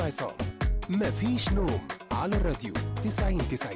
عصام مفيش نوم على الراديو 90 90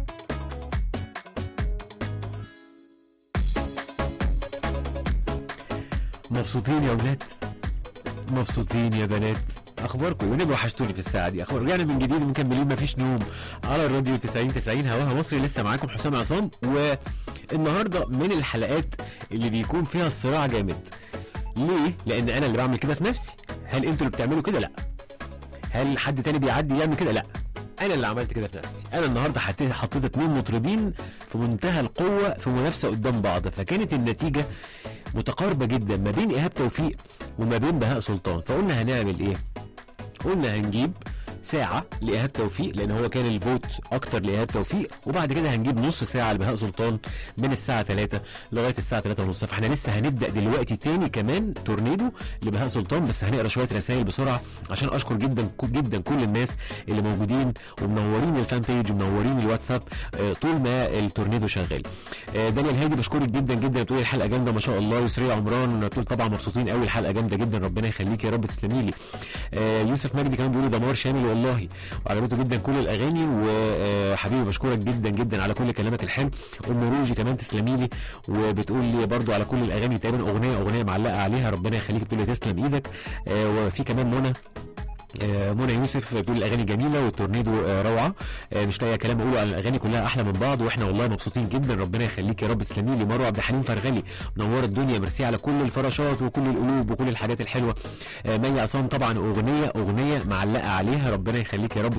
مبسوطين يا ولاد مبسوطين يا بنات اخباركم ونبقوا وحشتوني في الساعه دي اخبار رجعنا من جديد ومكملين مفيش نوم على الراديو 90 90 هواها مصري لسه معاكم حسام عصام والنهارده من الحلقات اللي بيكون فيها الصراع جامد ليه لان انا اللي بعمل كده في نفسي هل انتوا اللي بتعملوا كده لا هل حد تاني بيعدي يعمل كده لا انا اللي عملت كده في نفسي انا النهارده حطيت حطيت اتنين مطربين في منتهى القوه في منافسه قدام بعض فكانت النتيجه متقاربه جدا ما بين ايهاب توفيق وما بين بهاء سلطان فقلنا هنعمل ايه قلنا هنجيب ساعة لإيهاب توفيق لأن هو كان الفوت أكتر لإيهاب توفيق وبعد كده هنجيب نص ساعة لبهاء سلطان من الساعة 3 لغاية الساعة 3 ونص فاحنا لسه هنبدأ دلوقتي تاني كمان تورنيدو لبهاء سلطان بس هنقرا شوية رسائل بسرعة عشان أشكر جدا جدا كل الناس اللي موجودين ومنورين الفان بيج ومنورين الواتساب آه، طول ما التورنيدو شغال آه، دانيال هادي بشكرك جدا جدا بتقولي الحلقة جامدة ما شاء الله يسرية عمران بتقول طبعا مبسوطين قوي الحلقة جامدة جدا ربنا يخليك يا رب تسلمي لي آه، يوسف مجدي كمان بيقول دمار شامل والله وعجبته جدا كل الاغاني وحبيبي بشكرك جدا جدا على كل كلامك الحلو ام روجي كمان تسلمي لي وبتقول لي برضو على كل الاغاني تقريبا اغنيه اغنيه معلقه عليها ربنا يخليك بتقول لي تسلم ايدك آه، وفي كمان منى آه، منى يوسف بتقول الاغاني جميله والتورنيدو آه، روعه آه، مش لاقي كلام اقوله على الاغاني كلها احلى من بعض واحنا والله مبسوطين جدا ربنا يخليك يا رب تسلمي لي مروه عبد الحليم فرغلي منوره الدنيا ميرسي على كل الفراشات وكل القلوب وكل الحاجات الحلوه آه، مي عصام طبعا اغنيه اغنيه معلقه عليها ربنا يخليك يا رب